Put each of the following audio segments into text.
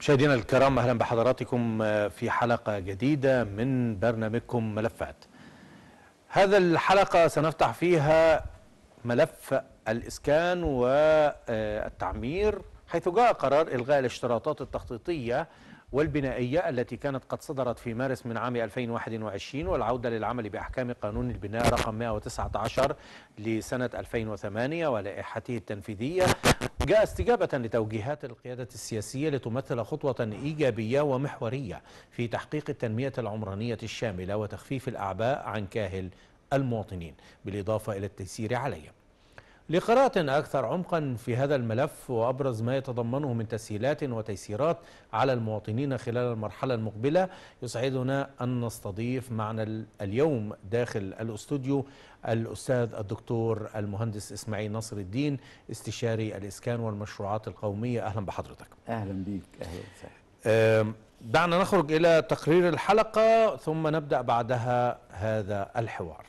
مشاهدينا الكرام اهلا بحضراتكم في حلقه جديده من برنامجكم ملفات. هذا الحلقه سنفتح فيها ملف الاسكان والتعمير حيث جاء قرار الغاء الاشتراطات التخطيطيه والبنائيه التي كانت قد صدرت في مارس من عام 2021 والعوده للعمل باحكام قانون البناء رقم 119 لسنه 2008 ولائحته التنفيذيه جاء استجابة لتوجيهات القيادة السياسية لتمثل خطوة إيجابية ومحورية في تحقيق التنمية العمرانية الشاملة وتخفيف الأعباء عن كاهل المواطنين بالإضافة إلى التيسير عليهم لقراءة أكثر عمقا في هذا الملف وأبرز ما يتضمنه من تسهيلات وتيسيرات على المواطنين خلال المرحلة المقبلة يسعدنا أن نستضيف معنا اليوم داخل الأستوديو الأستاذ الدكتور المهندس إسماعيل نصر الدين استشاري الإسكان والمشروعات القومية أهلا بحضرتك أهلا بيك أهلا وسهلا دعنا نخرج إلى تقرير الحلقة ثم نبدأ بعدها هذا الحوار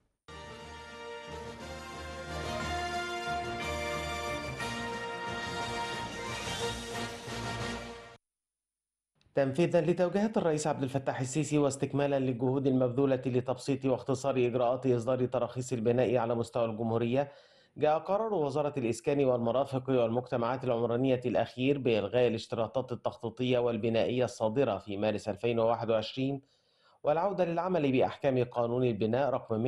تنفيذا لتوجيهات الرئيس عبد الفتاح السيسي واستكمالا للجهود المبذولة لتبسيط واختصار إجراءات إصدار تراخيص البناء على مستوى الجمهورية جاء قرار وزارة الإسكان والمرافق والمجتمعات العمرانية الأخير بإلغاء الاشتراطات التخطيطية والبنائية الصادرة في مارس 2021 والعودة للعمل بأحكام قانون البناء رقم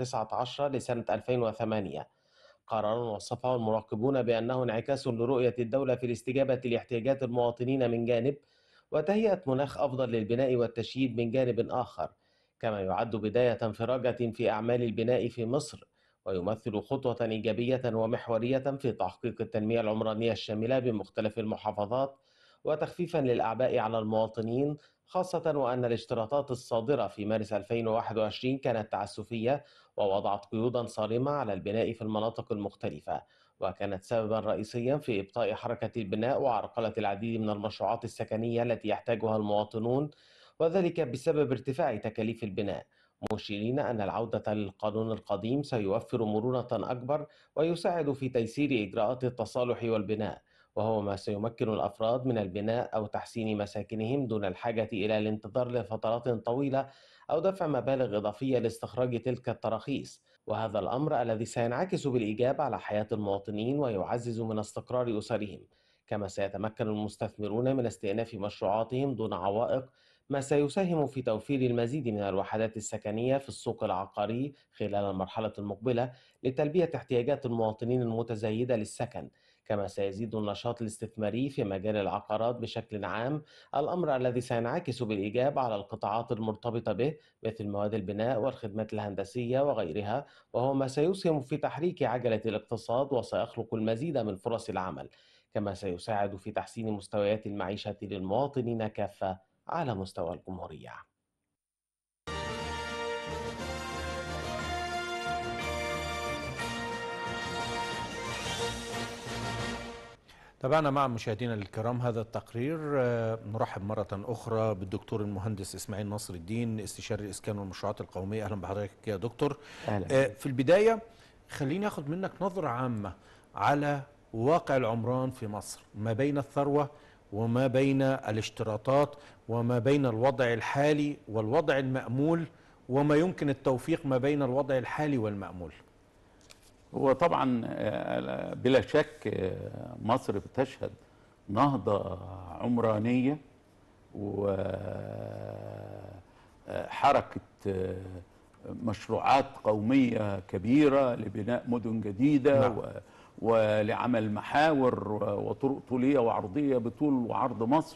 119 لسنة 2008 قرار وصفه المراقبون بأنه انعكاس لرؤية الدولة في الاستجابة لاحتياجات المواطنين من جانب وتهيئة مناخ أفضل للبناء والتشييد من جانب آخر كما يعد بداية انفراجة في أعمال البناء في مصر ويمثل خطوة إيجابية ومحورية في تحقيق التنمية العمرانية الشاملة بمختلف المحافظات وتخفيفا للأعباء على المواطنين خاصة وأن الاشتراطات الصادرة في مارس 2021 كانت تعسفية ووضعت قيودا صارمة على البناء في المناطق المختلفة وكانت سببا رئيسيا في إبطاء حركة البناء وعرقلة العديد من المشروعات السكنية التي يحتاجها المواطنون وذلك بسبب ارتفاع تكاليف البناء مشيرين أن العودة للقانون القديم سيوفر مرونة أكبر ويساعد في تيسير إجراءات التصالح والبناء وهو ما سيمكن الأفراد من البناء أو تحسين مساكنهم دون الحاجة إلى الانتظار لفترات طويلة أو دفع مبالغ إضافية لاستخراج تلك التراخيص وهذا الأمر الذي سينعكس بالإيجاب على حياة المواطنين ويعزز من استقرار أسرهم كما سيتمكن المستثمرون من استئناف مشروعاتهم دون عوائق ما سيساهم في توفير المزيد من الوحدات السكنية في السوق العقاري خلال المرحلة المقبلة لتلبية احتياجات المواطنين المتزايدة للسكن كما سيزيد النشاط الاستثماري في مجال العقارات بشكل عام الأمر الذي سينعكس بالإيجاب على القطاعات المرتبطة به مثل مواد البناء والخدمات الهندسية وغيرها وهو ما سيسهم في تحريك عجلة الاقتصاد وسيخلق المزيد من فرص العمل كما سيساعد في تحسين مستويات المعيشة للمواطنين كافة على مستوى الجمهورية تابعنا مع مشاهدينا الكرام هذا التقرير نرحب مرة أخرى بالدكتور المهندس إسماعيل نصر الدين استشاري الإسكان والمشروعات القومية أهلا بحضرتك يا دكتور أهلا. في البداية خليني أخذ منك نظرة عامة على واقع العمران في مصر ما بين الثروة وما بين الاشتراطات وما بين الوضع الحالي والوضع المأمول وما يمكن التوفيق ما بين الوضع الحالي والمأمول هو طبعا بلا شك مصر بتشهد نهضة عمرانية وحركة مشروعات قومية كبيرة لبناء مدن جديدة نعم. ولعمل محاور وطرق طولية وعرضية بطول وعرض مصر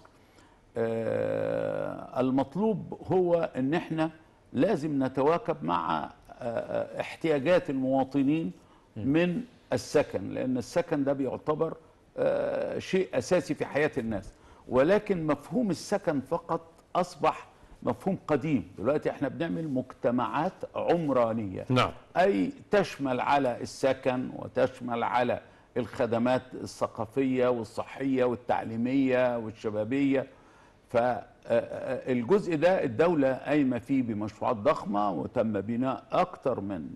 المطلوب هو ان احنا لازم نتواكب مع احتياجات المواطنين من السكن لان السكن ده بيعتبر شيء اساسي في حياه الناس ولكن مفهوم السكن فقط اصبح مفهوم قديم دلوقتي احنا بنعمل مجتمعات عمرانيه نعم اي تشمل على السكن وتشمل على الخدمات الثقافيه والصحيه والتعليميه والشبابيه فالجزء ده الدوله قايمه فيه بمشروعات ضخمه وتم بناء اكثر من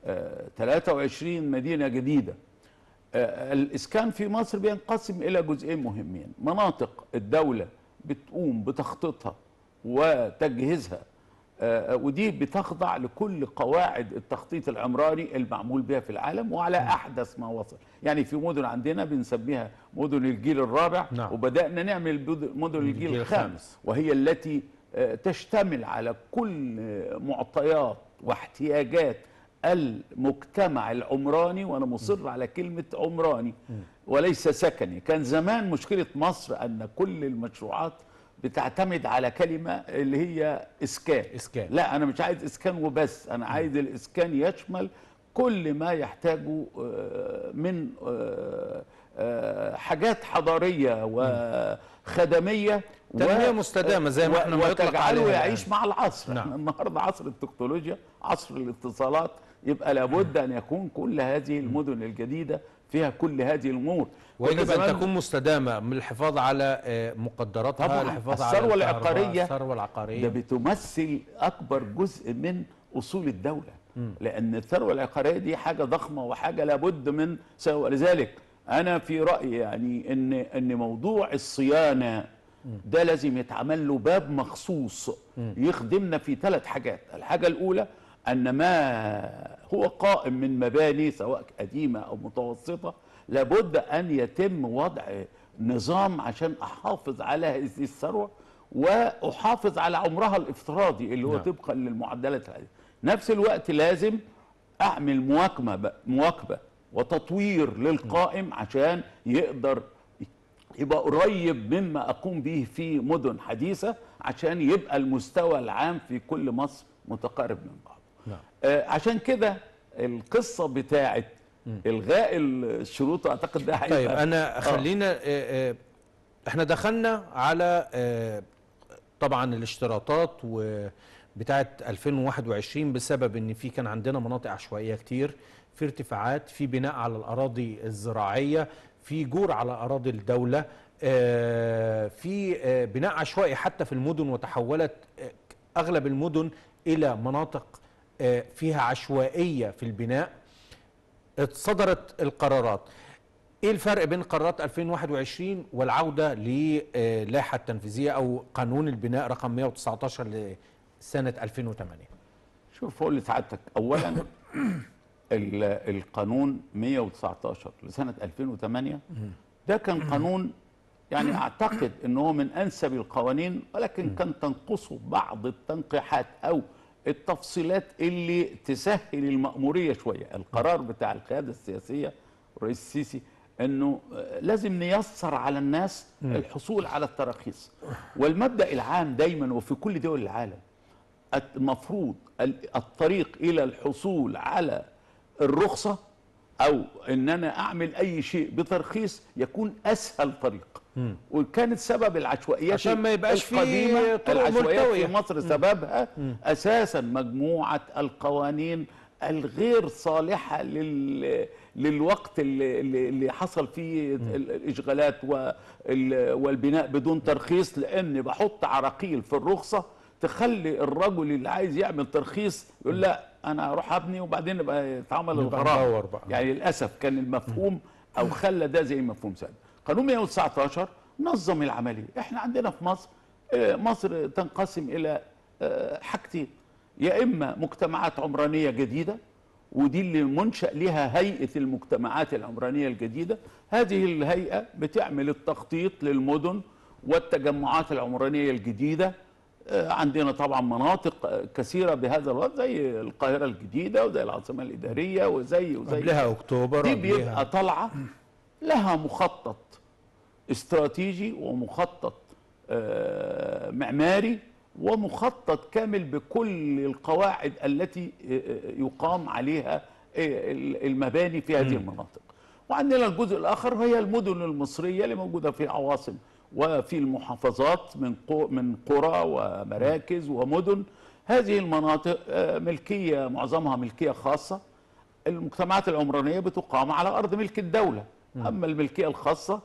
23 مدينه جديده الاسكان في مصر بينقسم الى جزئين مهمين مناطق الدوله بتقوم بتخطيطها وتجهيزها آه، ودي بتخضع لكل قواعد التخطيط العمراني المعمول بها في العالم وعلى احدث ما وصل يعني في مدن عندنا بنسميها مدن الجيل الرابع نعم. وبدانا نعمل بد- مدن الجيل الجيل الخامس الخامس. وهي التي آه، تشتمل على كل آه، معطيات واحتياجات المجتمع العمراني وانا مصر على كلمه عمراني وليس سكني كان زمان مشكله مصر ان كل المشروعات بتعتمد على كلمه اللي هي اسكان إسكان. لا انا مش عايز اسكان وبس انا عايز الاسكان يشمل كل ما يحتاجه آه، من آه، آه، حاجات حضاريه وخدميه تنمية مستدامة زي ما احنا ما يطلق وتجعله عليها يعيش الآن. مع العصر نعم. احنا النهارده عصر التكنولوجيا عصر الاتصالات يبقى لابد ان يكون كل هذه المدن الجديده فيها كل هذه الامور كنا ويجب ان زمان تكون مستدامه من الحفاظ على آه، مقدراتها طبعاً. الحفاظ على الثروة الكهرباء، العقارية الثروه ده العقاريه بتمثل اكبر جزء من اصول الدوله لان الثروه العقاريه دي حاجه ضخمه وحاجه لابد من سو- ولذلك انا في رايي يعني ان ان موضوع الصيانه ده لازم يتعمل له باب مخصوص يخدمنا في ثلاث حاجات الحاجه الاولى ان ما هو قائم من مباني سواء قديمه او متوسطه لابد ان يتم وضع نظام عشان احافظ على هذه الثروه واحافظ على عمرها الافتراضي اللي هو نعم. طبقا للمعدلات العادية. نفس الوقت لازم اعمل مواكبه بقى- مواكبه وتطوير للقائم عشان يقدر يبقى قريب مما اقوم به في مدن حديثه عشان يبقى المستوى العام في كل مصر متقارب من بعض. نعم. آه عشان كده القصه بتاعت الغاء الشروط اعتقد ده هيبقى طيب انا خلينا آه، آه، احنا دخلنا على آه، طبعا الاشتراطات وبتاعه 2021 بسبب ان في كان عندنا مناطق عشوائيه كتير في ارتفاعات في بناء على الاراضي الزراعيه في جور على اراضي الدوله آه، في آه، بناء عشوائي حتى في المدن وتحولت آه، اغلب المدن الى مناطق آه، فيها عشوائيه في البناء صدرت القرارات ايه الفرق بين قرارات 2021 والعوده للائحه التنفيذيه او قانون البناء رقم 119 لسنه 2008 شوف اقول لسعادتك اولا ال- القانون 119 لسنه 2008 ده كان قانون يعني اعتقد ان هو من انسب القوانين ولكن كان تنقصه بعض التنقيحات او التفصيلات اللي تسهل المأمورية شوية القرار بتاع القيادة السياسية الرئيس السيسي انه آه، لازم نيسر على الناس الحصول على التراخيص والمبدأ العام دايما وفي كل دول العالم المفروض ال- الطريق الى الحصول على الرخصه او ان انا اعمل اي شيء بترخيص يكون اسهل طريق وكانت سبب العشوائيات عشان ما يبقاش فيه القديمة، طرق العشوائيات ملتوية. في مصر سببها اساسا مجموعه القوانين الغير صالحه لل للوقت اللي, اللي اللي حصل فيه ال- الاشغالات وال- والبناء بدون ترخيص لان بحط عراقيل في الرخصه تخلي الرجل اللي عايز يعمل ترخيص يقول لا انا اروح ابني وبعدين يبقى يتعمل نبقى الغرام ندور بقى. يعني للاسف كان المفهوم او خلى ده زي مفهوم سابق قانون 119 نظم العمليه احنا عندنا في مصر آه، مصر تنقسم الى آه، حاجتين يا اما مجتمعات عمرانيه جديده ودي اللي منشأ لها هيئة المجتمعات العمرانية الجديدة هذه الهيئة بتعمل التخطيط للمدن والتجمعات العمرانية الجديدة آه، عندنا طبعا مناطق آه، كثيرة بهذا الوقت زي القاهرة الجديدة وزي العاصمة الإدارية وزي وزي قبلها اكتوبر دي قبلها- بيبقى طالعه لها مخطط استراتيجي ومخطط آه، معماري ومخطط كامل بكل القواعد التي آه، آه، يقام عليها آه، المباني في هذه المناطق وعندنا الجزء الاخر هي المدن المصريه اللي موجوده في العواصم وفي المحافظات من قو- من قرى ومراكز ومدن هذه المناطق آه، ملكيه معظمها ملكيه خاصه المجتمعات العمرانية بتقام على أرض ملك الدولة أما الملكية الخاصة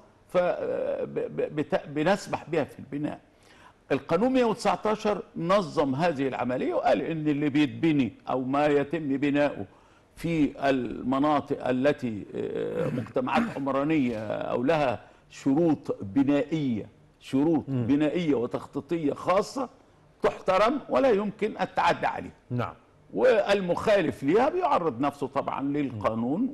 فبنسمح بها في البناء القانون 119 نظم هذه العملية وقال إن اللي بيتبني أو ما يتم بناؤه في المناطق التي آه، مجتمعات عمرانية أو لها شروط بنائية شروط بنائيه وتخطيطيه خاصه تحترم ولا يمكن التعدي عليها نعم والمخالف ليها بيعرض نفسه طبعا للقانون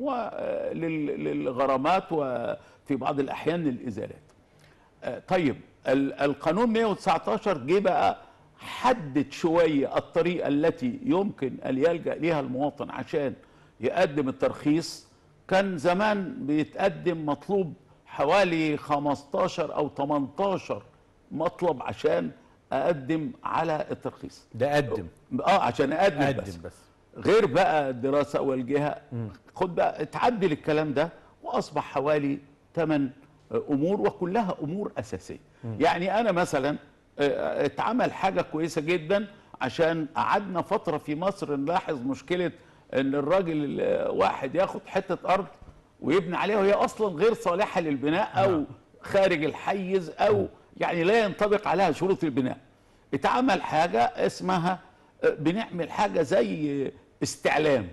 وللغرامات وفي بعض الاحيان للازالات آه، طيب ال- القانون 119 جه بقى حدد شويه الطريقه التي يمكن ان يلجا ليها المواطن عشان يقدم الترخيص كان زمان بيتقدم مطلوب حوالي 15 او 18 مطلب عشان اقدم على الترخيص ده قدم اه عشان اقدم, قدم بس. بس غير بقى الدراسه والجهه خد بقى اتعدل الكلام ده واصبح حوالي ثمان امور وكلها امور اساسيه يعني انا مثلا آه، اتعمل حاجه كويسه جدا عشان قعدنا فتره في مصر نلاحظ مشكله ان الراجل آه، واحد ياخد حته ارض ويبني عليها وهي اصلا غير صالحه للبناء او خارج الحيز او يعني لا ينطبق عليها شروط البناء اتعمل حاجه اسمها آه، بنعمل حاجه زي استعلام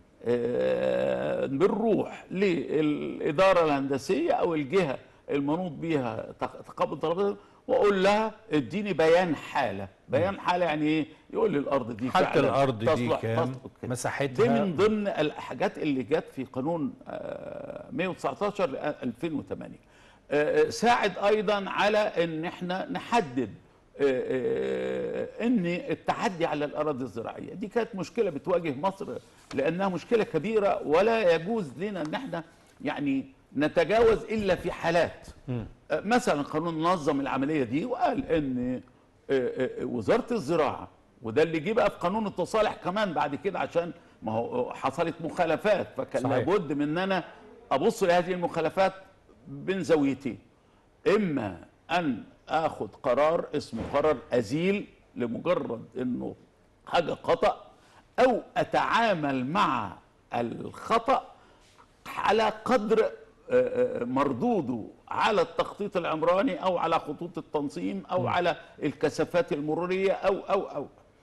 آه، بنروح للاداره الهندسيه او الجهه المنوط بيها تق- تقبل طلبات واقول لها اديني بيان حاله بيان حاله يعني ايه يقول لي الارض دي حتى فعلا الارض دي تصلح- كام تصلح كده. مساحتها دي من ضمن الحاجات اللي جت في قانون آه، 119 ل 2008 آه، ساعد ايضا على ان احنا نحدد آه، آه، ان التعدي على الاراضي الزراعيه دي كانت مشكله بتواجه مصر لانها مشكله كبيره ولا يجوز لنا ان احنا يعني نتجاوز الا في حالات آه، مثلا قانون نظم العمليه دي وقال ان آه، آه، وزاره الزراعه وده اللي جه بقى في قانون التصالح كمان بعد كده عشان ما هو حصلت مخالفات فكان صحيح. لابد من ان انا ابص لهذه المخالفات من زاويتين اما ان اخد قرار اسمه قرار ازيل لمجرد انه حاجه خطا او اتعامل مع الخطا على قدر آه، آه، مردوده على التخطيط العمراني او على خطوط التنظيم او على الكثافات المروريه او او او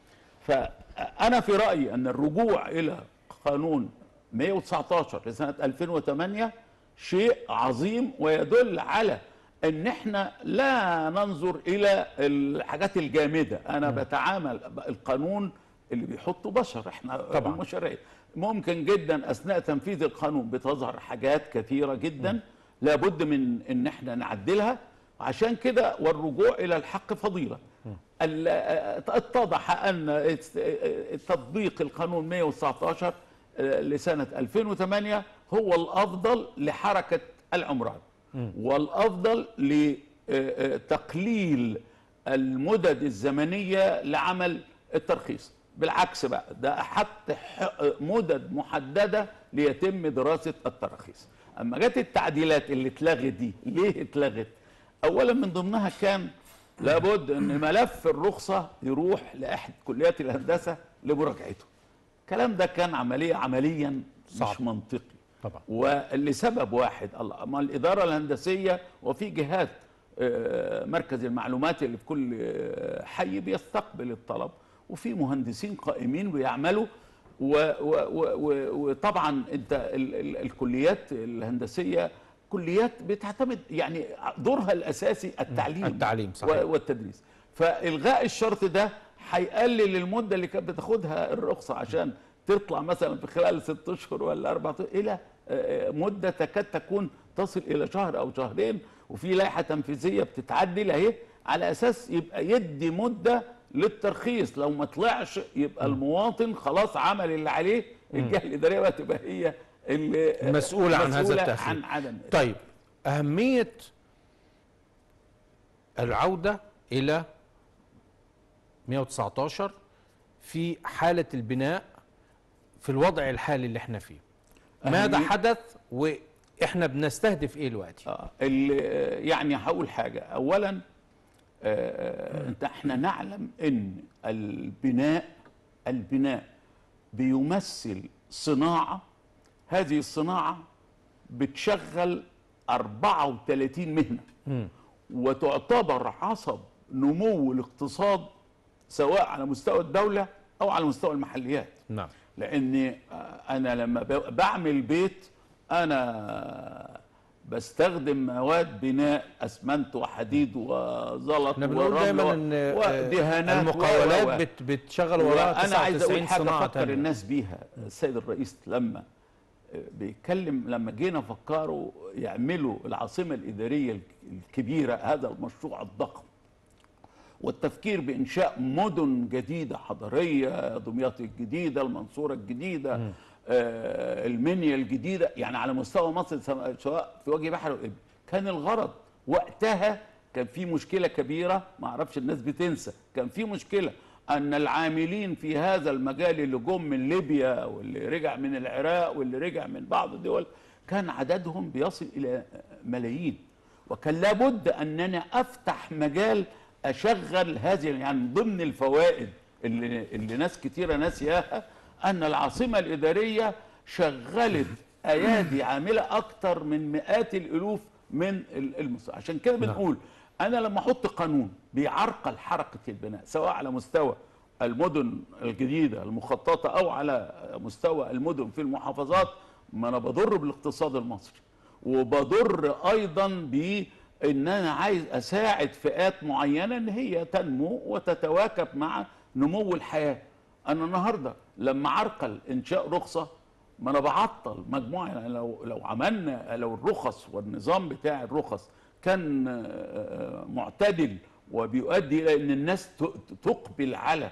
فانا في رايي ان الرجوع الى قانون 119 لسنه 2008 شيء عظيم ويدل على ان احنا لا ننظر الى الحاجات الجامده انا بتعامل القانون اللي بيحطه بشر احنا طبعاً. المشرعين ممكن جدا اثناء تنفيذ القانون بتظهر حاجات كثيره جدا لابد من ان احنا نعدلها عشان كده والرجوع الى الحق فضيله ال- اتضح ان تطبيق القانون 119 لسنه 2008 هو الافضل لحركه العمران والافضل لتقليل المدد الزمنيه لعمل الترخيص بالعكس بقى ده حط ح- مدد محدده ليتم دراسه التراخيص اما جت التعديلات اللي اتلغت دي ليه اتلغت اولا من ضمنها كان لابد ان ملف الرخصه يروح لاحد كليات الهندسه لمراجعته الكلام ده كان عمليه عمليا صعب. مش منطقي طبعا ولسبب واحد الله ما الاداره الهندسيه وفي جهات آه، مركز المعلومات اللي في كل آه، حي بيستقبل الطلب وفي مهندسين قائمين بيعملوا و- و- و- و- وطبعا انت ال- ال- الكليات الهندسيه كليات بتعتمد يعني دورها الاساسي التعليم التعليم، صحيح. و- والتدريس فالغاء الشرط ده هيقلل المده اللي كانت بتاخدها الرخصه عشان تطلع مثلا في خلال ست اشهر ولا اربع اشهر الى آه، مده تكاد تكون تصل الى شهر او شهرين وفي لائحه تنفيذيه بتتعدل اهي على اساس يبقى يدي مده للترخيص لو ما طلعش يبقى المواطن خلاص عمل اللي عليه الجهه الاداريه بقى تبقى هي اللي مسؤولة عن هذا مسؤولة التأخير. عن عدم طيب أهمية العودة إلى 119 في حالة البناء في الوضع الحالي اللي احنا فيه ماذا أهمية- حدث وإحنا بنستهدف إيه دلوقتي آه، اللي آه، يعني هقول حاجه اولا آه، انت احنا نعلم ان البناء البناء بيمثل صناعه هذه الصناعه بتشغل 34 مهنه وتعتبر عصب نمو الاقتصاد سواء على مستوى الدوله او على مستوى المحليات نعم لان انا لما ب- بعمل بيت انا بستخدم مواد بناء اسمنت وحديد وزلط احنا بنقول ورمل دايما و- ان آه، ودهانات و- و- المقاولات و- بت- بتشغل وراها انا عايز اقول 99 حاجه صناعه فكر تانية. الناس بيها السيد الرئيس لما بيتكلم لما جينا فكروا يعملوا العاصمه الاداريه الكبيره هذا المشروع الضخم والتفكير بانشاء مدن جديده حضريه دمياط الجديده المنصوره الجديده آه المنيا الجديده يعني على مستوى مصر سواء- سواء في وجه بحر وإبل كان الغرض وقتها كان في مشكله كبيره ما اعرفش الناس بتنسى كان في مشكله ان العاملين في هذا المجال اللي جم من ليبيا واللي رجع من العراق واللي رجع من بعض الدول كان عددهم بيصل الى ملايين وكان لابد اننا افتح مجال اشغل هذه يعني من ضمن الفوائد اللي, اللي ناس كتيره ناسياها ان العاصمه الاداريه شغلت ايادي عامله اكتر من مئات الالوف من ال- المصر عشان كده بنقول انا لما احط قانون بيعرقل حركه البناء سواء على مستوى المدن الجديده المخططه او على مستوى المدن في المحافظات ما انا بضر بالاقتصاد المصري وبضر ايضا بان انا عايز اساعد فئات معينه ان هي تنمو وتتواكب مع نمو الحياه انا النهارده لما عرقل انشاء رخصه ما انا بعطل مجموعه يعني لو لو عملنا لو الرخص والنظام بتاع الرخص كان آه، معتدل وبيؤدي الى ان الناس ت- تقبل على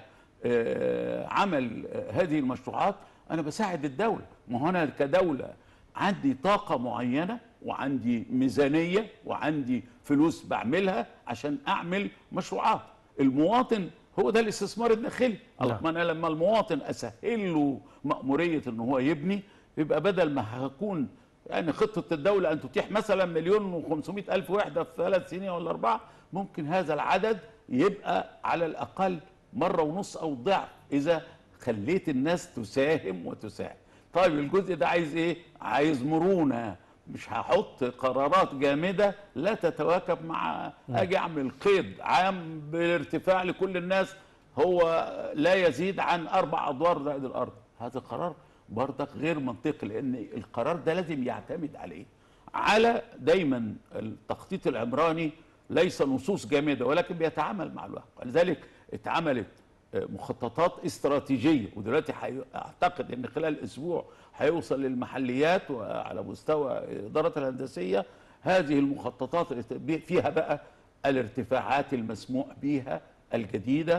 آه، عمل آه، هذه المشروعات انا بساعد الدوله ما هو انا كدوله عندي طاقه معينه وعندي ميزانيه وعندي فلوس بعملها عشان اعمل مشروعات المواطن هو ده الاستثمار الداخلي نعم. الله ما انا لما المواطن اسهل له مأمورية ان هو يبني يبقى بدل ما هكون يعني خطة الدولة ان تتيح مثلا مليون وخمسمائة الف وحدة في ثلاث سنين ولا اربعة ممكن هذا العدد يبقى على الاقل مرة ونص او ضعف اذا خليت الناس تساهم وتساعد طيب الجزء ده عايز ايه عايز مرونة مش هحط قرارات جامدة لا تتواكب مع اجي اعمل قيد عام بالارتفاع لكل الناس هو لا يزيد عن اربع ادوار زائد الارض هذا قرار برضك غير منطقي لان القرار ده لازم يعتمد على ايه على دايما التخطيط العمراني ليس نصوص جامده ولكن بيتعامل مع الواقع لذلك اتعملت مخططات استراتيجية ودلوقتي حي... اعتقد ان خلال اسبوع هيوصل للمحليات وعلى مستوى الاداره الهندسيه هذه المخططات اللي فيها بقى الارتفاعات المسموح بيها الجديده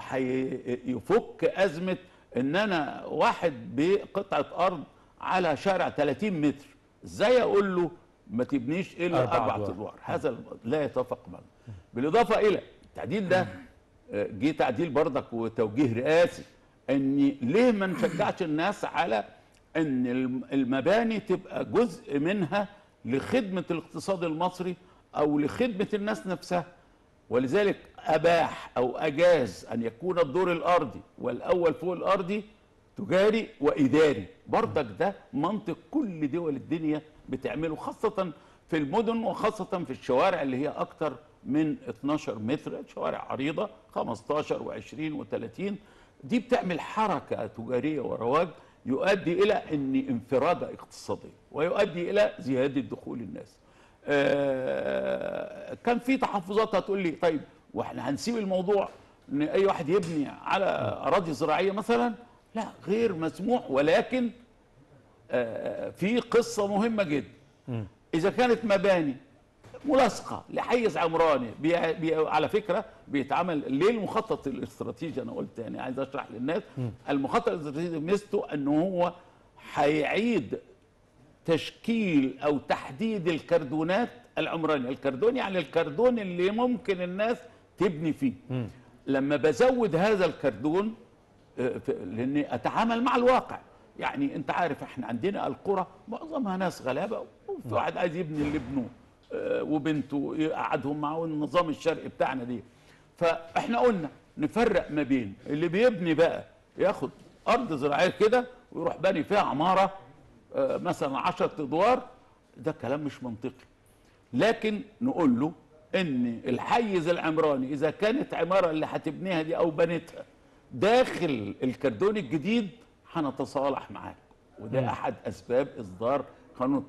وهيفك ازمه ان انا واحد بقطعه ارض على شارع 30 متر ازاي اقول له ما تبنيش الا أربع اربع أدوار. ادوار هذا لا يتفق معنا بالاضافه الى التعديل ده آه، جه تعديل برضك وتوجيه رئاسي ان ليه ما نشجعش الناس على ان الم- المباني تبقى جزء منها لخدمه الاقتصاد المصري او لخدمه الناس نفسها ولذلك اباح او اجاز ان يكون الدور الارضي والاول فوق الارضي تجاري واداري برضك ده منطق كل دول الدنيا بتعمله خاصه في المدن وخاصه في الشوارع اللي هي اكتر من 12 متر شوارع عريضه 15 و20 و30 دي بتعمل حركه تجاريه ورواج يؤدي الى ان انفراده اقتصاديه ويؤدي الى زياده دخول الناس آه، كان في تحفظات هتقول لي طيب واحنا هنسيب الموضوع ان اي واحد يبني على اراضي زراعيه مثلا لا غير مسموح ولكن آه، في قصه مهمه جدا اذا كانت مباني ملاصقه لحيز عمراني بي بي على فكره بيتعمل ليه المخطط الاستراتيجي انا قلت يعني عايز اشرح للناس المخطط الاستراتيجي ميزته ان هو هيعيد تشكيل او تحديد الكردونات العمرانيه الكردون يعني الكردون اللي ممكن الناس تبني فيه لما بزود هذا الكردون آه، ف- لاني اتعامل مع الواقع يعني انت عارف احنا عندنا القرى معظمها ناس غلابه وفي واحد عايز يبني لابنه آه، وبنته يقعدهم معه النظام الشرقي بتاعنا دي فاحنا قلنا نفرق ما بين اللي بيبني بقى ياخد ارض زراعيه كده ويروح باني فيها عماره آه، مثلا 10 ادوار ده كلام مش منطقي لكن نقول له ان الحيز العمراني اذا كانت عماره اللي هتبنيها دي او بنتها داخل الكردون الجديد هنتصالح معاك وده احد اسباب اصدار قانون الطاقه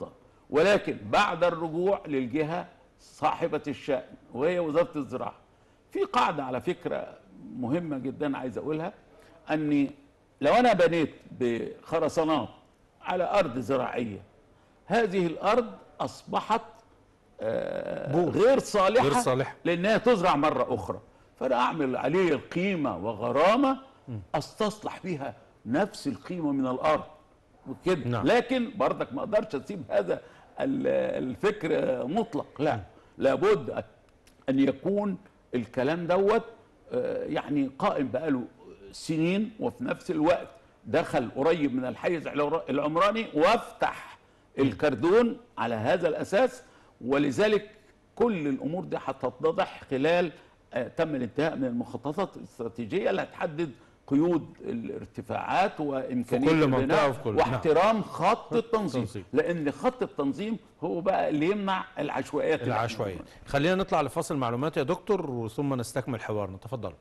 ولكن بعد الرجوع للجهه صاحبه الشان وهي وزاره الزراعه في قاعده على فكره مهمه جدا عايز اقولها اني لو انا بنيت بخرسانات على ارض زراعيه هذه الارض اصبحت آه، بور. غير صالحه غير صالحة. لانها تزرع مره اخرى فانا اعمل عليه القيمه وغرامه استصلح بيها نفس القيمه من الارض وكده نعم. لكن برضك ما اقدرش اسيب هذا ال- الفكر مطلق لا لابد ان يكون الكلام دوت آه، يعني قائم بقاله سنين وفي نفس الوقت دخل قريب من الحيز العر- العمراني وافتح الكردون على هذا الاساس ولذلك كل الامور دي هتتضح خلال آه، تم الانتهاء من المخططات الاستراتيجيه اللي هتحدد قيود الارتفاعات وامكانيه في كل منطقة البناء وفي كل- واحترام خط التنظيم التنظيم. لان خط التنظيم هو بقى اللي يمنع العشوائيات اللي احنا العشوائية بنقولها. خلينا نطلع لفاصل معلومات يا دكتور وثم نستكمل حوارنا تفضل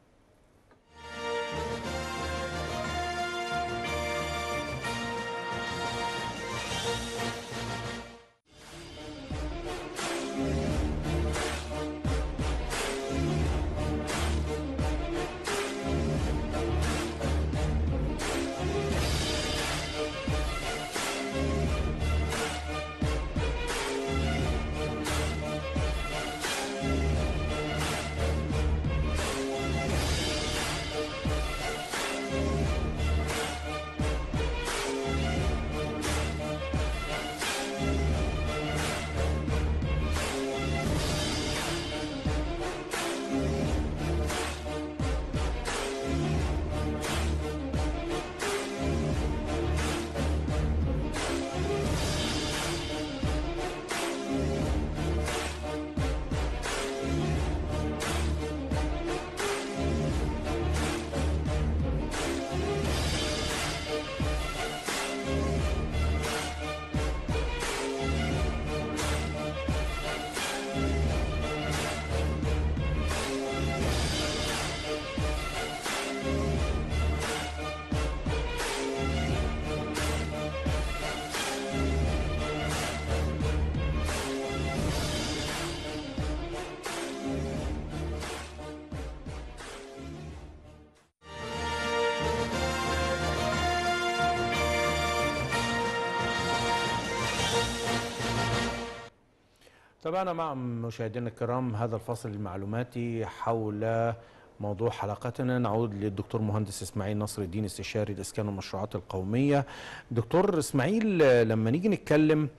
تابعنا مع مشاهدينا الكرام هذا الفصل المعلوماتي حول موضوع حلقتنا نعود للدكتور مهندس اسماعيل نصر الدين استشاري الاسكان والمشروعات القوميه دكتور اسماعيل لما نيجي نتكلم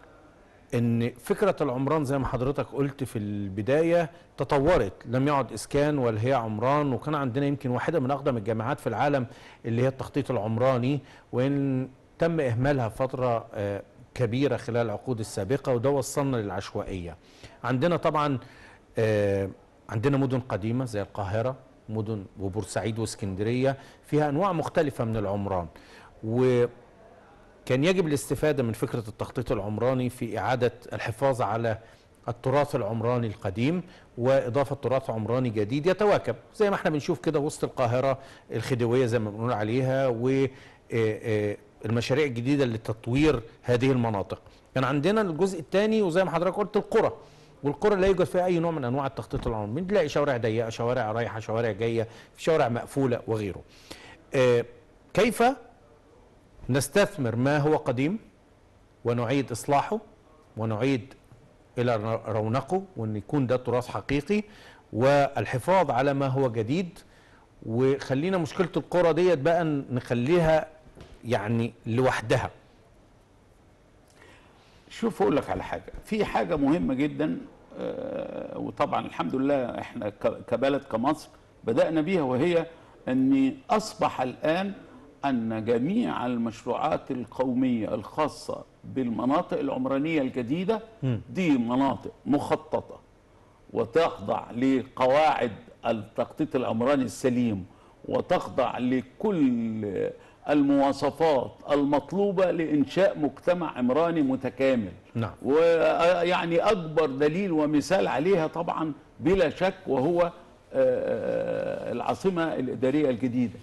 ان فكره العمران زي ما حضرتك قلت في البدايه تطورت لم يعد اسكان ولا هي عمران وكان عندنا يمكن واحده من اقدم الجامعات في العالم اللي هي التخطيط العمراني وان تم اهمالها فتره آه، كبيره خلال العقود السابقه وده وصلنا للعشوائيه عندنا طبعا آه، عندنا مدن قديمه زي القاهره مدن وبورسعيد واسكندريه فيها انواع مختلفه من العمران و كان يجب الاستفادة من فكرة التخطيط العمراني في إعادة الحفاظ على التراث العمراني القديم وإضافة تراث عمراني جديد يتواكب زي ما احنا بنشوف كده وسط القاهرة الخديوية زي ما بنقول عليها والمشاريع الجديدة لتطوير هذه المناطق كان عندنا الجزء الثاني وزي ما حضرتك قلت القرى والقرى لا يوجد فيها أي نوع من أنواع التخطيط العمراني بنلاقي شوارع ضيقة شوارع رايحة شوارع جاية في شوارع مقفولة وغيره آه، كيف نستثمر ما هو قديم ونعيد اصلاحه ونعيد الى رونقه وان يكون ده تراث حقيقي والحفاظ على ما هو جديد وخلينا مشكله القرى ديت بقى نخليها يعني لوحدها شوف اقول لك على حاجه في حاجه مهمه جدا آه، وطبعا الحمد لله احنا ك- كبلد كمصر بدانا بيها وهي ان اصبح الان ان جميع المشروعات القوميه الخاصه بالمناطق العمرانيه الجديده دي مناطق مخططه وتخضع لقواعد التخطيط العمراني السليم وتخضع لكل المواصفات المطلوبة لإنشاء مجتمع عمراني متكامل نعم. ويعني أكبر دليل ومثال عليها طبعا بلا شك وهو آه، العاصمة الإدارية الجديدة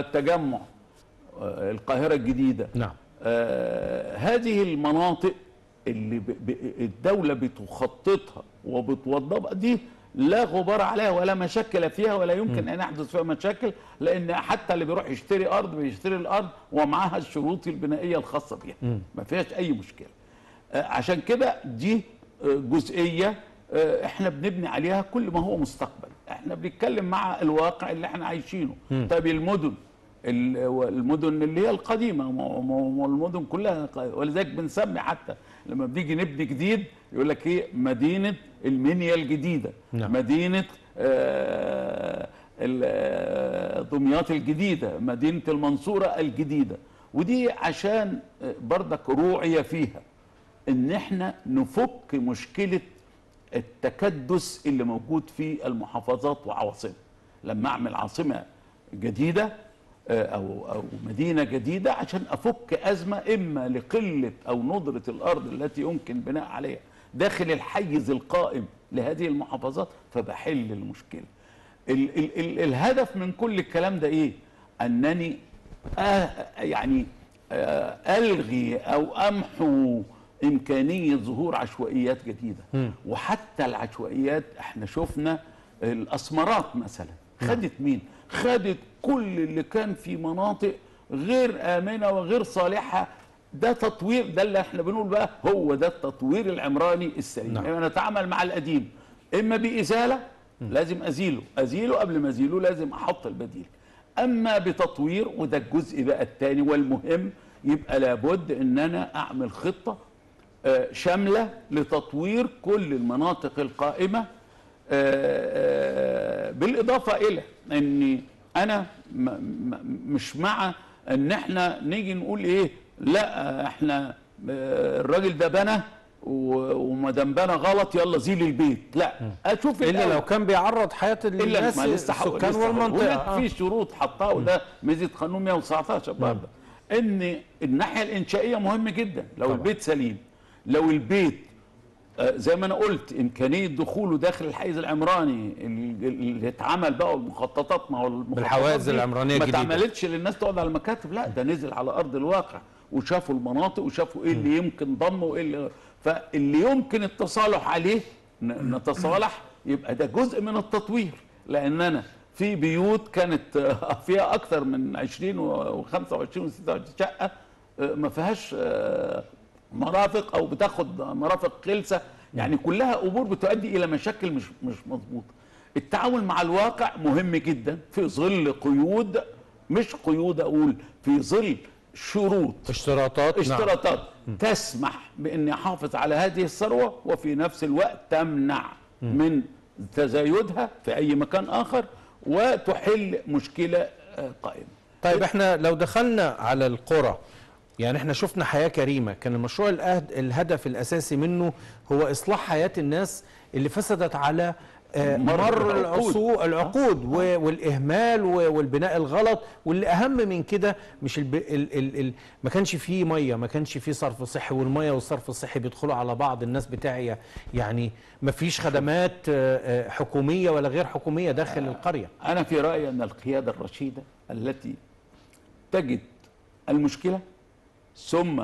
والتجمع آه، القاهرة الجديدة نعم آه، هذه المناطق اللي ب... ب... الدوله بتخططها وبتوضبها دي لا غبار عليها ولا مشاكل فيها ولا يمكن ان يحدث فيها مشاكل لان حتى اللي بيروح يشتري ارض بيشتري الارض ومعاها الشروط البنائيه الخاصه بيها ما فيهاش اي مشكله آه، عشان كده دي آه، جزئيه آه، احنا بنبني عليها كل ما هو مستقبل احنا بنتكلم مع الواقع اللي احنا عايشينه طيب المدن ال- المدن اللي هي القديمه ما- ما- ما المدن كلها ق- ولذلك بنسمي حتى لما بنيجي نبني جديد يقول لك ايه مدينه المنيا الجديده نعم. مدينه آه، ال- آه، دمياط الجديده مدينه المنصوره الجديده ودي عشان آه، برضك روعيه فيها ان احنا نفك مشكله التكدس اللي موجود في المحافظات وعواصمها لما اعمل عاصمه جديده آه، او او مدينه جديده عشان افك ازمه اما لقله او ندره الارض التي يمكن بناء عليها داخل الحيز القائم لهذه المحافظات فبحل المشكله ال ال ال الهدف من كل الكلام ده ايه انني آه يعني آه الغي او امحو امكانيه ظهور عشوائيات جديده وحتى العشوائيات احنا شفنا الاسمرات مثلا خدت مين خدت كل اللي كان في مناطق غير امنه وغير صالحه ده تطوير ده اللي احنا بنقول بقى هو ده التطوير العمراني السليم نعم. نعم. نتعامل مع القديم اما بازاله لازم ازيله ازيله قبل ما ازيله لازم احط البديل اما بتطوير وده الجزء بقى الثاني والمهم يبقى لابد ان انا اعمل خطه آه، شامله لتطوير كل المناطق القائمه آه، آه، بالاضافه الى اني انا م- م- مش مع ان احنا نيجي نقول ايه لا احنا آه، الراجل ده بنى و- وما دام بنى غلط يلا زيل البيت لا اشوف الا الأول. لو كان بيعرض حياه الا الناس ما لسه هقول- السكان لسه هقول. والمنطقه هناك آه. في شروط حطها وده ميزه قانون 119 برضه ان الناحيه الانشائيه مهم جدا لو طبعا. البيت سليم لو البيت آه، زي ما انا قلت امكانيه دخوله داخل الحيز العمراني اللي اللي اتعمل بقى والمخططات ما هو المخططات بالحواجز دي العمرانية ما الجديدة. اتعملتش للناس تقعد على المكاتب لا ده نزل على ارض الواقع وشافوا المناطق وشافوا ايه اللي يمكن ضمه وايه اللي فاللي يمكن التصالح عليه ن- نتصالح يبقى ده جزء من التطوير لان انا في بيوت كانت آه، فيها اكثر من 20 و25 و26 شقه آه، ما فيهاش آه، مرافق او بتاخد مرافق غلسه يعني كلها امور بتؤدي الى مشاكل مش مش مظبوطه التعامل مع الواقع مهم جدا في ظل قيود مش قيود اقول في ظل شروط اشتراطات نعم. اشتراطات تسمح باني احافظ على هذه الثروه وفي نفس الوقت تمنع من تزايدها في اي مكان اخر وتحل مشكله آه، قائمه طيب احنا لو دخلنا على القرى يعني احنا شفنا حياة كريمة كان المشروع الأهد الهدف الأساسي منه هو إصلاح حياة الناس اللي فسدت على آه، مر مر العقود. العصور العقود و- والإهمال و- والبناء الغلط واللي أهم من كده مش الب... ال... ال... ال... ما كانش فيه مية ما كانش فيه صرف صحي والمية والصرف الصحي بيدخلوا على بعض الناس بتاعية يعني ما فيش خدمات آه، آه، حكومية ولا غير حكومية داخل القرية انا في رايي ان القياده الرشيده التي تجد المشكله ثم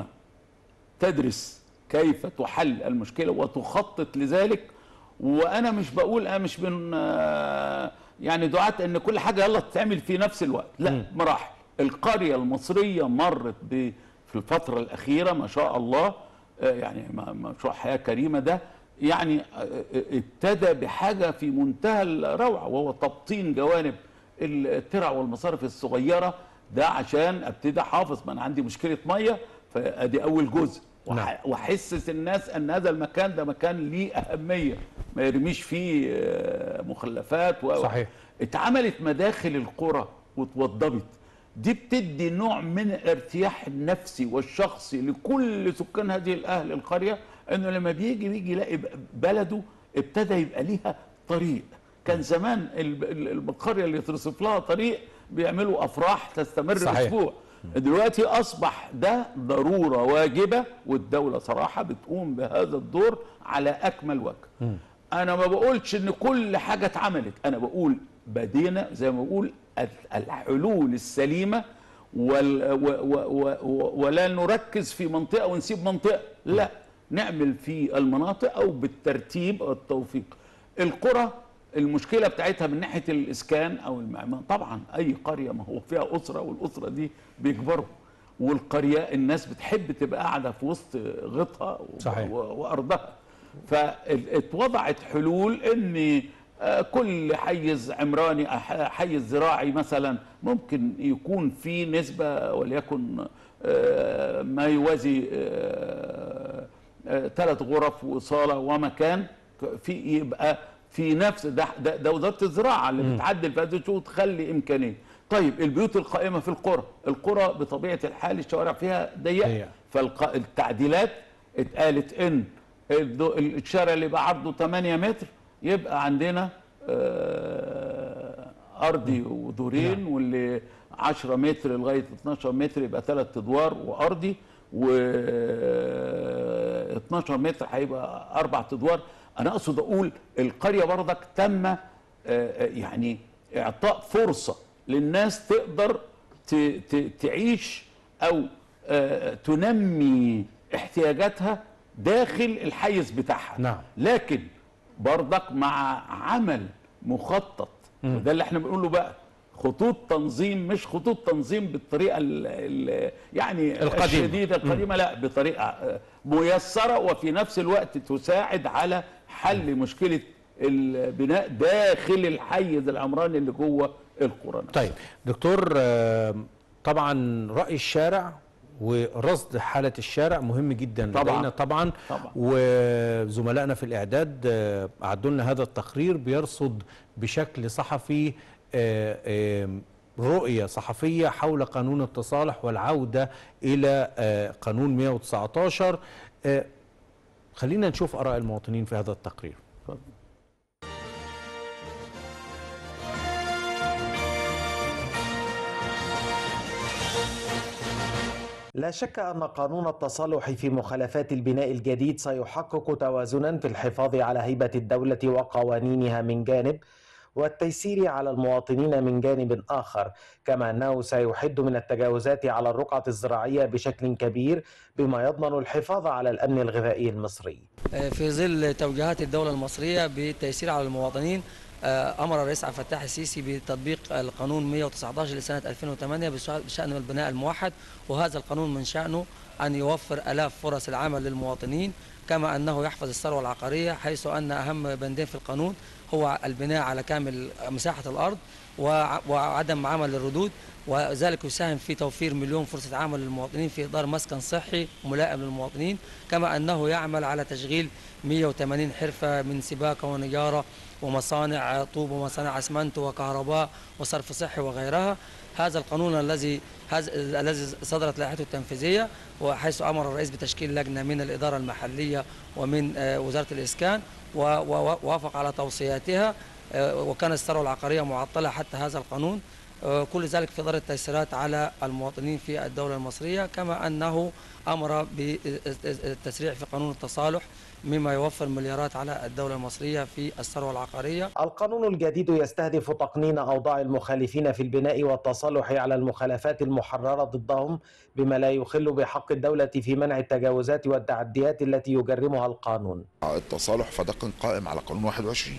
تدرس كيف تحل المشكله وتخطط لذلك وانا مش بقول انا مش من آه، يعني دعاة ان كل حاجه يلا تتعمل في نفس الوقت لا مراحل القريه المصريه مرت ب في الفتره الاخيره ما شاء الله آه، يعني ما- مشروع حياه كريمه ده يعني آه، آه، ابتدى بحاجه في منتهى الروعه وهو تبطين جوانب الترع والمصارف الصغيره ده عشان ابتدي احافظ ما انا عندي مشكله ميه فادي اول جزء وح- نعم. واحسس الناس ان هذا المكان ده مكان ليه اهميه ما يرميش فيه آه، مخلفات و... صحيح. اتعملت مداخل القرى واتوضبت دي بتدي نوع من الارتياح النفسي والشخصي لكل سكان هذه الاهل القريه انه لما بيجي بيجي يلاقي ب- بلده ابتدى يبقى ليها طريق كان زمان ال- ال- القريه اللي يترصف لها طريق بيعملوا افراح تستمر صحيح. اسبوع دلوقتي اصبح ده ضروره واجبه والدوله صراحه بتقوم بهذا الدور على اكمل وجه انا ما بقولش ان كل حاجه اتعملت انا بقول بدينا زي ما بقول ال- الحلول السليمه وال و و و و ولا نركز في منطقه ونسيب منطقه لا نعمل في المناطق او بالترتيب او التوفيق القرى المشكله بتاعتها من ناحيه الاسكان او المعمار طبعا اي قريه ما هو فيها اسره والاسره دي بيكبروا والقريه الناس بتحب تبقى قاعده في وسط غيطها و- صحيح. و- وارضها فاتوضعت حلول ان آه، كل حيز عمراني أح- حيز زراعي مثلا ممكن يكون في نسبه وليكن آه، ما يوازي ثلاث غرف وصاله ومكان في يبقى في نفس ده ده, ده وزاره الزراعه اللي بتعدل في هذه الشؤون تخلي امكانيه طيب البيوت القائمه في القرى القرى بطبيعه الحال الشوارع فيها ضيقه ضيقة. فالتعديلات اتقالت ان الدو- الشارع اللي يبقى عرضه 8 متر يبقى عندنا آه، ارضي ودورين واللي 10 متر لغايه 12 متر يبقى ثلاث ادوار وارضي و 12 متر هيبقى اربع ادوار انا اقصد اقول القريه برضك تم آه، آه، يعني اعطاء فرصه للناس تقدر ت- ت- تعيش او آه، تنمي احتياجاتها داخل الحيز بتاعها نعم. لكن برضك مع عمل مخطط وده اللي احنا بنقوله بقى خطوط تنظيم مش خطوط تنظيم بالطريقه ال ال يعني القديمة. الشديده القديمه لا بطريقه آه، ميسره وفي نفس الوقت تساعد على حل مشكله البناء داخل الحيز العمراني اللي جوه القرى نفسها. طيب دكتور آه، طبعا رأي الشارع ورصد حالة الشارع مهم جدا طبعاً. لدينا طبعا طبعاً. وزملائنا في الإعداد آه، أعدوا لنا هذا التقرير بيرصد بشكل صحفي آه، آه، رؤية صحفية حول قانون التصالح والعودة إلى آه، قانون 119 آه، خلينا نشوف آراء المواطنين في هذا التقرير اتفضل. لا شك أن قانون التصالح في مخالفات البناء الجديد سيحقق توازنا في الحفاظ على هيبة الدولة وقوانينها من جانب والتيسير على المواطنين من جانب آخر كما أنه سيحد من التجاوزات على الرقعة الزراعية بشكل كبير بما يضمن الحفاظ على الأمن الغذائي المصري في ظل توجيهات الدولة المصرية بالتيسير على المواطنين آه، أمر الرئيس عبد الفتاح السيسي بتطبيق القانون 119 لسنة 2008 بشأ- بشأن البناء الموحد وهذا القانون من شأنه أن يوفر ألاف فرص العمل للمواطنين كما أنه يحفظ الثروة العقارية حيث أن أهم بندين في القانون هو البناء على كامل مساحة الأرض وع- وعدم عمل الردود وذلك يساهم في توفير مليون فرصة عمل للمواطنين في إدار مسكن صحي ملائم للمواطنين كما أنه يعمل على تشغيل 180 حرفة من سباكة ونجارة ومصانع طوب ومصانع اسمنت وكهرباء وصرف صحي وغيرها هذا القانون الذي هذا الذي صدرت لائحته التنفيذيه وحيث امر الرئيس بتشكيل لجنه من الاداره المحليه ومن آه، وزاره الاسكان و- و- ووافق على توصياتها آه، وكانت الثروه العقاريه معطله حتى هذا القانون آه، كل ذلك في إدارة التيسيرات على المواطنين في الدولة المصرية كما أنه أمر بالتسريع في قانون التصالح مما يوفر مليارات على الدولة المصرية في الثروة العقارية القانون الجديد يستهدف تقنين أوضاع المخالفين في البناء والتصالح على المخالفات المحررة ضدهم بما لا يخل بحق الدولة في منع التجاوزات والتعديات التي يجرمها القانون التصالح فده كان قائم على قانون 21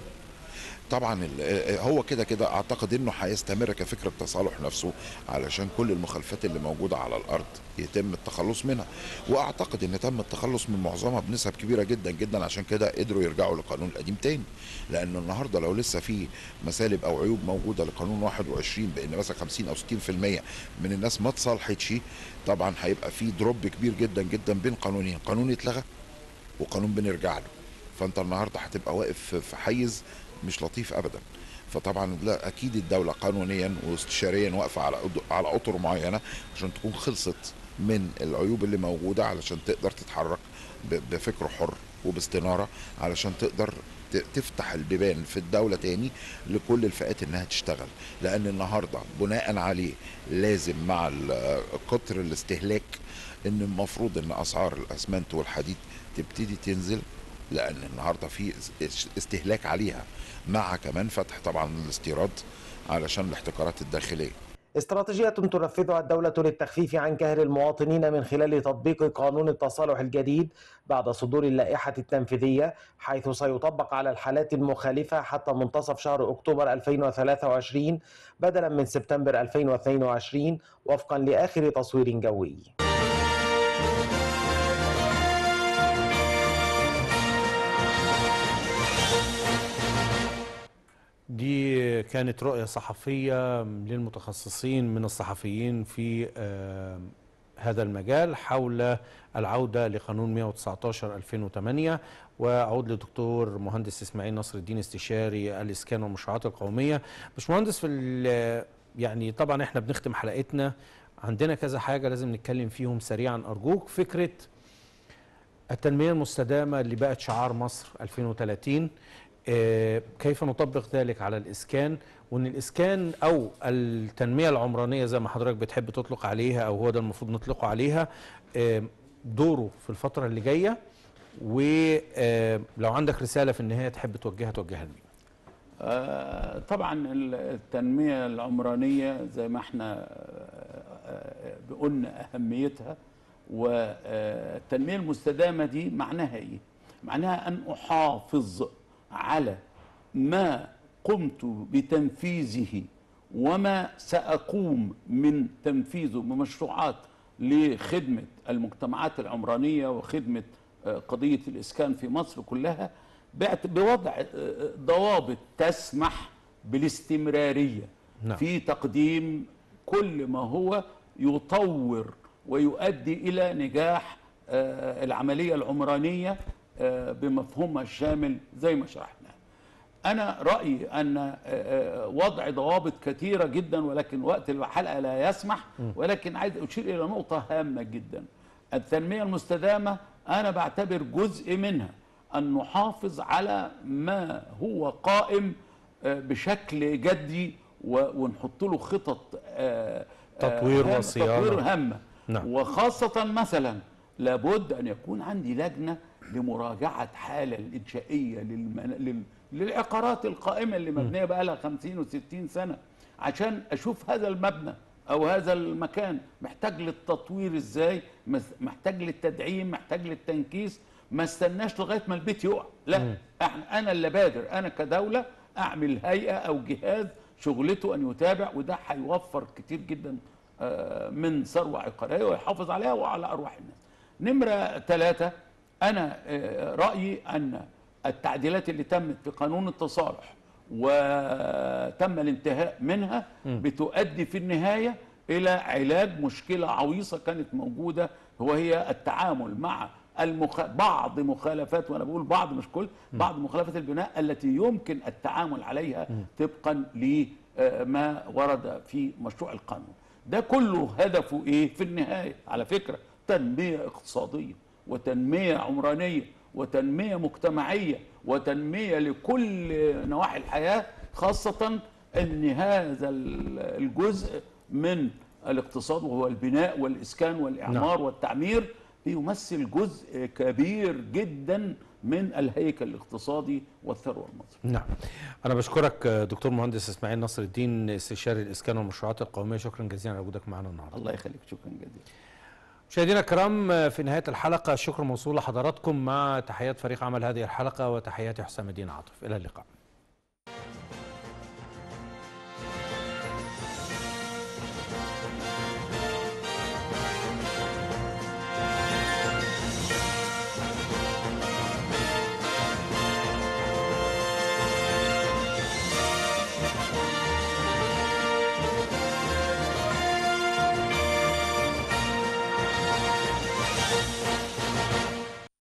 طبعا ال- هو كده كده اعتقد انه هيستمر كفكره تصالح نفسه علشان كل المخالفات اللي موجوده على الارض يتم التخلص منها واعتقد ان تم التخلص من معظمها بنسب كبيره جدا جدا عشان كده قدروا يرجعوا للقانون القديم تاني لان النهارده لو لسه في مسالب او عيوب موجوده لقانون 21 بان مثلا 50 او 60% من الناس ما تصالحتش طبعا هيبقى في دروب كبير جدا جدا بين قانونين قانون اتلغى وقانون بنرجع له فانت النهارده هتبقى واقف في حيز مش لطيف ابدا فطبعا لا اكيد الدوله قانونيا واستشاريا واقفه على أد- على اطر معينه عشان تكون خلصت من العيوب اللي موجوده علشان تقدر تتحرك ب- بفكر حر وباستناره علشان تقدر ت- تفتح البيبان في الدوله تاني لكل الفئات انها تشتغل لان النهارده بناء عليه لازم مع ال- كتر الاستهلاك ان المفروض ان اسعار الاسمنت والحديد تبتدي تنزل لان النهارده في اس- استهلاك عليها مع كمان فتح طبعا الاستيراد علشان الاحتكارات الداخليه استراتيجية تنفذها الدولة للتخفيف عن كهر المواطنين من خلال تطبيق قانون التصالح الجديد بعد صدور اللائحة التنفيذية حيث سيطبق على الحالات المخالفة حتى منتصف شهر أكتوبر 2023 بدلا من سبتمبر 2022 وفقا لآخر تصوير جوي دي كانت رؤية صحفية للمتخصصين من الصحفيين في آه، هذا المجال حول العودة لقانون 119-2008 وأعود لدكتور مهندس إسماعيل نصر الدين استشاري الإسكان والمشروعات القومية مش مهندس في ال- يعني طبعا احنا بنختم حلقتنا عندنا كذا حاجة لازم نتكلم فيهم سريعا أرجوك فكرة التنمية المستدامة اللي بقت شعار مصر 2030 آه، كيف نطبق ذلك على الإسكان وأن الإسكان أو التنمية العمرانية زي ما حضرتك بتحب تطلق عليها أو هو ده المفروض نطلقه عليها آه، دوره في الفترة اللي جاية ولو عندك رسالة في النهاية تحب توجهها توجهها لمين آه، طبعا التنمية العمرانية زي ما احنا آه، آه، قلنا أهميتها والتنمية المستدامة دي معناها إيه؟ معناها أن أحافظ على ما قمت بتنفيذه وما سأقوم من تنفيذه بمشروعات لخدمة المجتمعات العمرانية وخدمة آه، قضية الإسكان في مصر كلها بعت- بوضع آه، ضوابط تسمح بالاستمرارية نعم. في تقديم كل ما هو يطور ويؤدي إلى نجاح آه، العملية العمرانية آه، بمفهومها الشامل زي ما شرحنا أنا رأيي أن آه، آه، وضع ضوابط كثيرة جدا ولكن وقت الحلقة لا يسمح ولكن عايز أشير إلى نقطة هامة جدا التنمية المستدامة أنا بعتبر جزء منها أن نحافظ على ما هو قائم آه، بشكل جدي و- ونحط له خطط آه، آه، تطوير هامة- وصيانة. تطوير هامة نعم. وخاصة مثلا لابد أن يكون عندي لجنة لمراجعة حالة الإنشائية للمن... لل... للعقارات القائمة اللي مبنية بقى لها 50 و60 سنة عشان أشوف هذا المبنى أو هذا المكان محتاج للتطوير إزاي مس- محتاج للتدعيم محتاج للتنكيس ما استناش لغاية ما البيت يقع لا احنا أنا اللي بادر أنا كدولة أعمل هيئة أو جهاز شغلته أن يتابع وده هيوفر كتير جدا آه، من ثروة عقارية ويحافظ عليها وعلى أرواح الناس نمرة ثلاثة أنا آه، رأيي أن التعديلات اللي تمت في قانون التصالح وتم الانتهاء منها بتؤدي في النهاية إلى علاج مشكلة عويصة كانت موجودة وهي التعامل مع المخ... بعض مخالفات وانا بقول بعض مش كل بعض مخالفات البناء التي يمكن التعامل عليها طبقا لما ورد في مشروع القانون ده كله هدفه ايه في النهايه على فكره تنميه اقتصاديه وتنميه عمرانيه وتنميه مجتمعيه وتنميه لكل نواحي الحياه خاصه ان هذا الجزء من الاقتصاد وهو البناء والاسكان والاعمار نعم. والتعمير بيمثل جزء كبير جدا من الهيكل الاقتصادي والثروه المصريه نعم أنا بشكرك آه، دكتور مهندس إسماعيل نصر الدين استشاري الإسكان والمشروعات القومية شكرا جزيلا على وجودك معنا النهارده الله يخليك شكرا جزيلا مشاهدينا الكرام آه، في نهاية الحلقة الشكر موصول لحضراتكم مع تحيات فريق عمل هذه الحلقة وتحياتي حسام الدين عاطف إلى اللقاء